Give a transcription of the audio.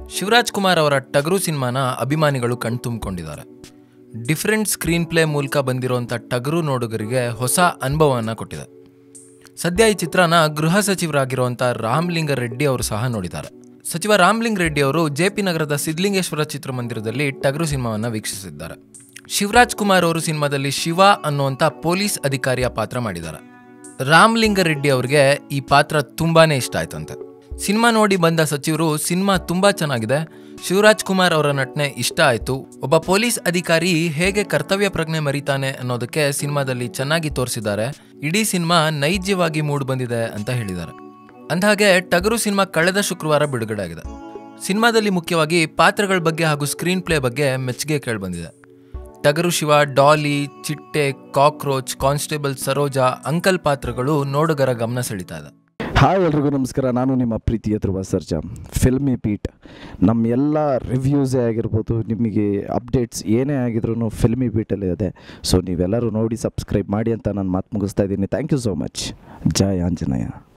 ಶಿವರಾಜ್ ಕುಮಾರ್ ಅವರ ಟಗರು ಸಿನಿಮಾನ ಅಭಿಮಾನಿಗಳು ಕಣ್ತುಂಬಿಕೊಂಡಿದ್ದಾರೆ ಡಿಫ್ರೆಂಟ್ ಸ್ಕ್ರೀನ್ ಪ್ಲೇ ಮೂಲಕ ಬಂದಿರುವಂಥ ಟಗರು ನೋಡುಗರಿಗೆ ಹೊಸ ಅನುಭವವನ್ನು ಕೊಟ್ಟಿದೆ ಸದ್ಯ ಈ ಚಿತ್ರನ ಗೃಹ ಸಚಿವರಾಗಿರುವಂಥ ರಾಮಲಿಂಗ ರೆಡ್ಡಿ ಅವರು ಸಹ ನೋಡಿದ್ದಾರೆ ಸಚಿವ ರಾಮಲಿಂಗ ರೆಡ್ಡಿ ಅವರು ಜೆ ಪಿ ನಗರದ ಸಿದ್ಲಿಂಗೇಶ್ವರ ಚಿತ್ರಮಂದಿರದಲ್ಲಿ ಟಗರು ಸಿನಿಮಾವನ್ನು ವೀಕ್ಷಿಸಿದ್ದಾರೆ ಶಿವರಾಜ್ ಕುಮಾರ್ ಅವರು ಸಿನಿಮಾದಲ್ಲಿ ಶಿವ ಅನ್ನುವಂಥ ಪೊಲೀಸ್ ಅಧಿಕಾರಿಯ ಪಾತ್ರ ಮಾಡಿದ್ದಾರೆ ರಾಮಲಿಂಗ ರೆಡ್ಡಿ ಅವರಿಗೆ ಈ ಪಾತ್ರ ತುಂಬಾನೇ ಇಷ್ಟ ಆಯ್ತಂತೆ ಸಿನಿಮಾ ನೋಡಿ ಬಂದ ಸಚಿವರು ಸಿನಿಮಾ ತುಂಬಾ ಚೆನ್ನಾಗಿದೆ ಶಿವರಾಜ್ ಕುಮಾರ್ ಅವರ ನಟನೆ ಇಷ್ಟ ಆಯ್ತು ಒಬ್ಬ ಪೊಲೀಸ್ ಅಧಿಕಾರಿ ಹೇಗೆ ಕರ್ತವ್ಯ ಪ್ರಜ್ಞೆ ಮರಿತಾನೆ ಅನ್ನೋದಕ್ಕೆ ಸಿನಿಮಾದಲ್ಲಿ ಚೆನ್ನಾಗಿ ತೋರಿಸಿದ್ದಾರೆ ಇಡೀ ಸಿನಿಮಾ ನೈಜವಾಗಿ ಮೂಡ್ ಬಂದಿದೆ ಅಂತ ಹೇಳಿದ್ದಾರೆ ಅಂದಹಾಗೆ ಟಗರು ಸಿನಿಮಾ ಕಳೆದ ಶುಕ್ರವಾರ ಬಿಡುಗಡೆ ಆಗಿದೆ ಸಿನಿಮಾದಲ್ಲಿ ಮುಖ್ಯವಾಗಿ ಪಾತ್ರಗಳ ಬಗ್ಗೆ ಹಾಗೂ ಸ್ಕ್ರೀನ್ ಪ್ಲೇ ಬಗ್ಗೆ ಮೆಚ್ಚುಗೆ ಕೇಳಿಬಂದಿದೆ ಟಗರು ಶಿವ ಡಾಲಿ ಚಿಟ್ಟೆ ಕಾಕ್ರೋಚ್ ಕಾನ್ಸ್ಟೇಬಲ್ ಸರೋಜಾ ಅಂಕಲ್ ಪಾತ್ರಗಳು ನೋಡುಗರ ಗಮನ ಸೆಳೀತಾ ಇದೆ ಹಾಯ್ ಎಲ್ರಿಗೂ ನಮಸ್ಕಾರ ನಾನು ನಿಮ್ಮ ಪ್ರೀತಿಯ ಧ್ರುವ ಸರ್ಜಾ ಫಿಲ್ಮಿ ಬೀಟ್ ನಮ್ಮ ಎಲ್ಲ ರಿವ್ಯೂಸೇ ಆಗಿರ್ಬೋದು ನಿಮಗೆ ಅಪ್ಡೇಟ್ಸ್ ಏನೇ ಆಗಿದ್ರು ಫಿಲ್ಮಿ ಬೀಟಲ್ಲಿ ಇದೆ ಸೊ ನೀವೆಲ್ಲರೂ ನೋಡಿ ಸಬ್ಸ್ಕ್ರೈಬ್ ಮಾಡಿ ಅಂತ ನಾನು ಮಾತು ಮುಗಿಸ್ತಾ ಇದ್ದೀನಿ ಥ್ಯಾಂಕ್ ಯು ಸೋ ಮಚ್ ಜಯ ಆಂಜನೇಯ